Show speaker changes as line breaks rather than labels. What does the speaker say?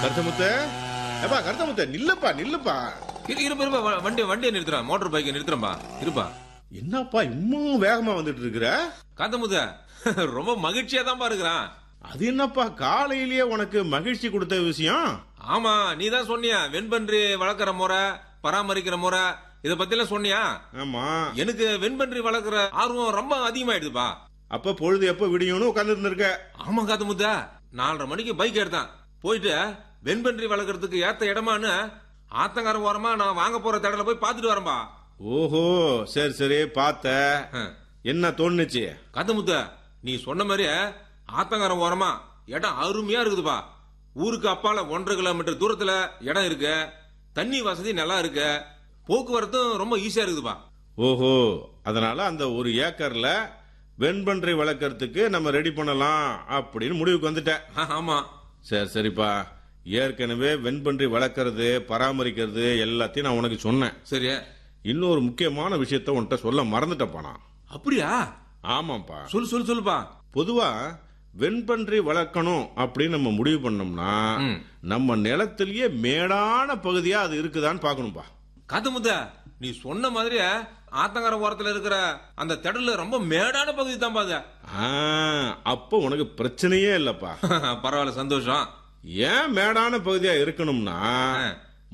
கருத்தமுத்த ஏப்பா கருத்தமுத்த நில்லுப்பா நில்லுப்பா
இரு இருப்பா இருப்பா வ- வண்டி வண்டியை நிறுத்துறேன் மோட்டார் பைக்கை நிறுத்துறேன்பா இருப்பா
என்னப்பா இன்னும் வேகமா வந்துட்டு இருக்கிற
காந்தமுத ரொம்ப மகிழ்ச்சியா தான் இருக்கிறான்
அது என்னப்பா காலையிலேயே உனக்கு மகிழ்ச்சி கொடுத்த விஷயம்
ஆமா நீ தான் சொன்னியா வெண்பன்றி வளர்க்குற முறை பராமரிக்கிற முறை இத பத்தி எல்லாம் சொன்னியா
ஆமா
எனக்கு வெண்பன்றி வளர்க்குற ஆர்வம் ரொம்ப அதிகமாயிடுதுப்பா
அப்ப பொழுது எப்ப விடியும்னு உட்கார்ந்து இருந்திருக்க
ஆமா காத்தமுத்த நாலரை மணிக்கு பைக் எடுத்தேன் போயிட்டு வெண்பன்றி வளர்க்கறதுக்கு ஏத்த இடமான்னு ஆத்தங்கர ஓரமா நான் வாங்க போற தடல போய் பாத்துட்டு வரேன்பா
ஓஹோ சரி சரி பார்த்த என்ன தோணுச்சு
காத்தமுத்த நீ சொன்ன மாதிரி ஆத்தங்கரம் ஓரமா இடம் அருமையா இருக்குதுப்பா ஊருக்கு அப்பால ஒன்றரை கிலோமீட்டர் தூரத்துல இடம் இருக்கு தண்ணி வசதி நல்லா இருக்கு போக்குவரத்தும் ரொம்ப ஈஸியா இருக்குதுப்பா
ஓஹோ அதனால அந்த ஒரு ஏக்கர்ல வெண்பன்றை வளர்க்கறதுக்கு நம்ம ரெடி பண்ணலாம் அப்படின்னு முடிவுக்கு வந்துட்டேன்
ஆ, ஆமா
சரி சரிப்பா ஏற்கனவே வெண்பன்றி வளர்க்கறது பராமரிக்கிறது எல்லாத்தையும் நான் உனக்கு சொன்னேன்
சரி
இன்னொரு முக்கியமான விஷயத்த உன்கிட்ட சொல்ல மறந்துட்டப்பா நான்
அப்படியா
ஆமாப்பா
சொல்லு சொல்லு சொல்லுப்பா
பொதுவா வெண்பன்றி வளர்க்கணும் அப்படின்னு நம்ம முடிவு பண்ணோம்னா
ம்.
நம்ம நிலத்திலேயே மேடான பகுதியா அது இருக்குதான்னு பார்க்கணும்பா
காத்தமுத்த நீ சொன்ன மாதிரி ஆத்தங்கர ஓரத்துல இருக்கிற அந்த திடல்ல ரொம்ப மேடான பகுதி தான் பாது
ஆ, அப்போ உனக்கு பிரச்சனையே இல்லப்பா
பரவாயில்ல சந்தோஷம்
ஏன் மேடான பகுதியா இருக்கணும்னா
ஆ.